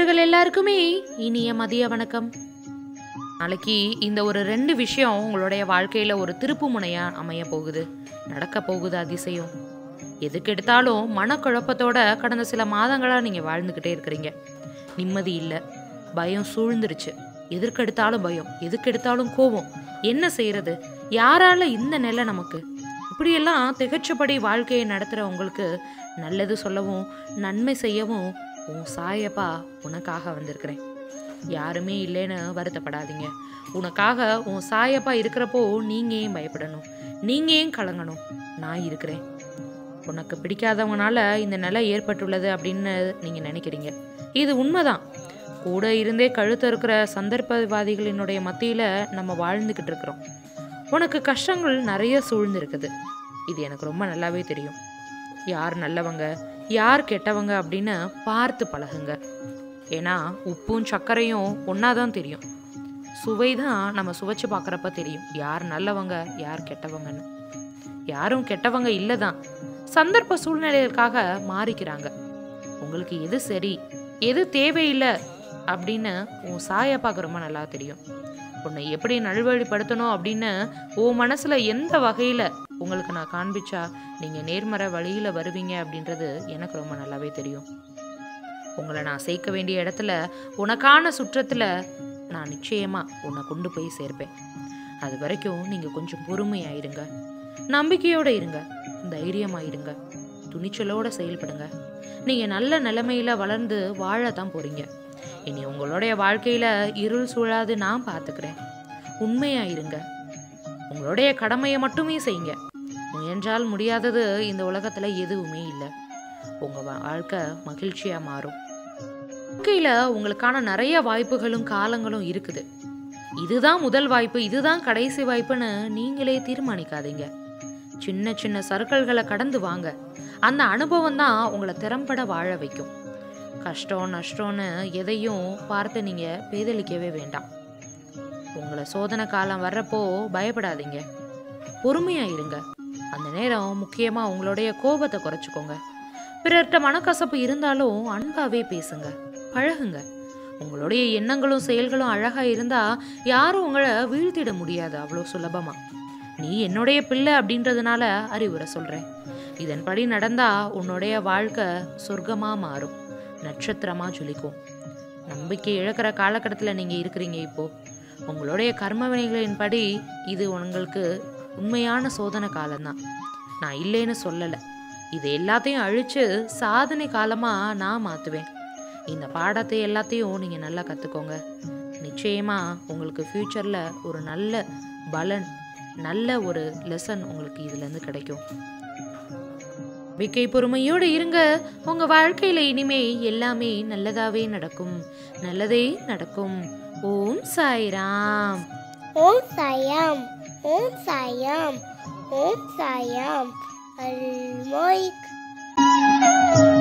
நேயர்கள் எல்லாருக்குமே இனிய மதிய வணக்கம் நாளைக்கு இந்த ஒரு ரெண்டு விஷயம் உங்களுடைய வாழ்க்கையில் ஒரு திருப்பு முனையா அமைய போகுது நடக்க போகுது அதிசயம் எதுக்கு எடுத்தாலும் மனக்குழப்பத்தோட கடந்த சில மாதங்களாக நீங்கள் வாழ்ந்துக்கிட்டே இருக்கிறீங்க நிம்மதி இல்லை பயம் சூழ்ந்துருச்சு எதற்கெடுத்தாலும் பயம் எதுக்கு எடுத்தாலும் கோபம் என்ன செய்யறது யாரால இந்த நிலை நமக்கு இப்படியெல்லாம் திகச்சபடி வாழ்க்கையை நடத்துகிற உங்களுக்கு நல்லது சொல்லவும் நன்மை செய்யவும் உன் சாயப்பா உனக்காக வந்திருக்கிறேன் யாருமே இல்லைன்னு வருத்தப்படாதீங்க உனக்காக உன் சாயப்பா இருக்கிறப்போ நீங்க ஏன் பயப்படணும் நீங்க ஏன் கலங்கணும் நான் இருக்கிறேன் உனக்கு பிடிக்காதவங்கனால இந்த நிலை ஏற்பட்டுள்ளது அப்படின்னு நீங்க நினைக்கிறீங்க இது உண்மைதான் கூட இருந்தே கழுத்து இருக்கிற சந்தர்ப்பவாதிகளினுடைய மத்தியில நம்ம வாழ்ந்துக்கிட்டு இருக்கிறோம் உனக்கு கஷ்டங்கள் நிறைய சூழ்ந்திருக்குது இது எனக்கு ரொம்ப நல்லாவே தெரியும் யார் நல்லவங்க யார் கெட்டவங்க அப்படின்னு பார்த்து பழகுங்க ஏன்னா உப்பும் சர்க்கரையும் ஒன்றா தான் தெரியும் சுவை தான் நம்ம சுவைச்சு பார்க்குறப்ப தெரியும் யார் நல்லவங்க யார் கெட்டவங்கன்னு யாரும் கெட்டவங்க இல்லை தான் சந்தர்ப்ப சூழ்நிலைகளுக்காக மாறிக்கிறாங்க உங்களுக்கு எது சரி எது தேவையில்லை அப்படின்னு உன் சாயை பார்க்க ரொம்ப நல்லா தெரியும் உன்னை எப்படி நல்வழிப்படுத்தணும் அப்படின்னு உன் மனசில் எந்த வகையில் உங்களுக்கு நான் காண்பிச்சா நீங்கள் நேர்மறை வழியில் வருவீங்க அப்படின்றது எனக்கு ரொம்ப நல்லாவே தெரியும் உங்களை நான் சேர்க்க வேண்டிய இடத்துல உனக்கான சுற்றத்தில் நான் நிச்சயமாக உன்னை கொண்டு போய் சேர்ப்பேன் அது வரைக்கும் நீங்கள் கொஞ்சம் பொறுமையாக இருங்க நம்பிக்கையோடு இருங்க தைரியமாக இருங்க துணிச்சலோடு செயல்படுங்க நீங்கள் நல்ல நிலைமையில் வளர்ந்து வாழ தான் போகிறீங்க இனி உங்களுடைய வாழ்க்கையில் இருள் சூழாது நான் பார்த்துக்கிறேன் உண்மையாக இருங்க உங்களுடைய கடமையை மட்டுமே செய்யுங்க முயன்றால் முடியாதது இந்த உலகத்தில் எதுவுமே இல்லை உங்கள் வாழ்க்கை மகிழ்ச்சியாக மாறும் வாழ்க்கையில் உங்களுக்கான நிறைய வாய்ப்புகளும் காலங்களும் இருக்குது இதுதான் முதல் வாய்ப்பு இதுதான் கடைசி வாய்ப்புன்னு நீங்களே தீர்மானிக்காதீங்க சின்ன சின்ன சர்க்கிள்களை கடந்து வாங்க அந்த அனுபவம் தான் உங்களை திறம்பட வாழ வைக்கும் கஷ்டம் நஷ்டம்னு எதையும் பார்த்து நீங்கள் பேதலிக்கவே வேண்டாம் உங்களை சோதனை காலம் வர்றப்போ பயப்படாதீங்க பொறுமையாக இருங்க அந்த நேரம் முக்கியமாக உங்களுடைய கோபத்தை குறைச்சிக்கோங்க பிறர்கிட்ட மனக்கசப்பு இருந்தாலும் அன்பாவே பேசுங்க பழகுங்க உங்களுடைய எண்ணங்களும் செயல்களும் அழகாக இருந்தால் யாரும் உங்களை வீழ்த்திட முடியாது அவ்வளோ சுலபமாக நீ என்னுடைய பிள்ளை அப்படின்றதுனால அறிவுரை சொல்கிறேன் இதன்படி நடந்தால் உன்னுடைய வாழ்க்கை சொர்க்கமாக மாறும் நட்சத்திரமாக ஜொலிக்கும் நம்பிக்கை இழக்கிற காலகட்டத்தில் நீங்கள் இருக்கிறீங்க இப்போது உங்களுடைய கர்ம வினைகளின்படி இது உங்களுக்கு உண்மையான சோதனை காலம்தான் நான் இல்லைன்னு சொல்லலை இது எல்லாத்தையும் அழித்து சாதனை காலமாக நான் மாற்றுவேன் இந்த பாடத்தை எல்லாத்தையும் நீங்கள் நல்லா கற்றுக்கோங்க நிச்சயமாக உங்களுக்கு ஃப்யூச்சரில் ஒரு நல்ல பலன் நல்ல ஒரு லெசன் உங்களுக்கு இதுலேருந்து கிடைக்கும் நம்பிக்கை பொறுமையோடு இருங்க உங்க வாழ்க்கையில இனிமே எல்லாமே நல்லதாவே நடக்கும் நல்லதே நடக்கும் ஓம் சாய்ராம் ஓம் சாயாம் ஓம் சாயாம் ஓம் சாயாம் அல்மோய்க்